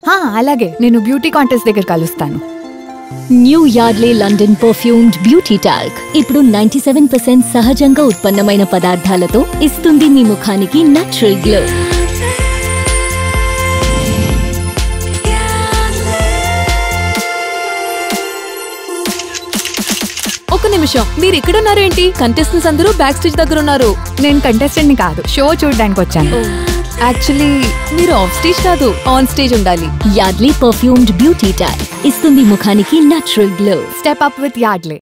హా, అలాగే నేను బ్యూటీ కాంటెస్ట్ దగ్గర కలుస్తాను new Yardley London perfumed beauty talc ఇప్పుడు నైంటీ సెవెన్ పర్సెంట్ సహజంగా ఉత్పన్నమైన పదార్థాలతో ఇస్తుంది మీ ముఖానికి నచురల్ గ్లో ఒక నిమిషం మీరు ఇక్కడ ఉన్నారేంటి కంటెస్టెంట్స్ అందరూ బ్యాక్ స్టేజ్ దగ్గర ఉన్నారు నేను కంటెస్టెంట్ ని కాదు షో చూడడానికి వచ్చాను యాక్చువల్లీ మీరు ఆఫ్ స్టేజ్ కాదు ఆన్ స్టేజ్ ఉండాలి యార్డ్లీ పర్ఫ్యూమ్డ్ బ్యూటీ టాల్క్ ఇస్తుంది ముఖానికి natural glow step up with యార్డ్లే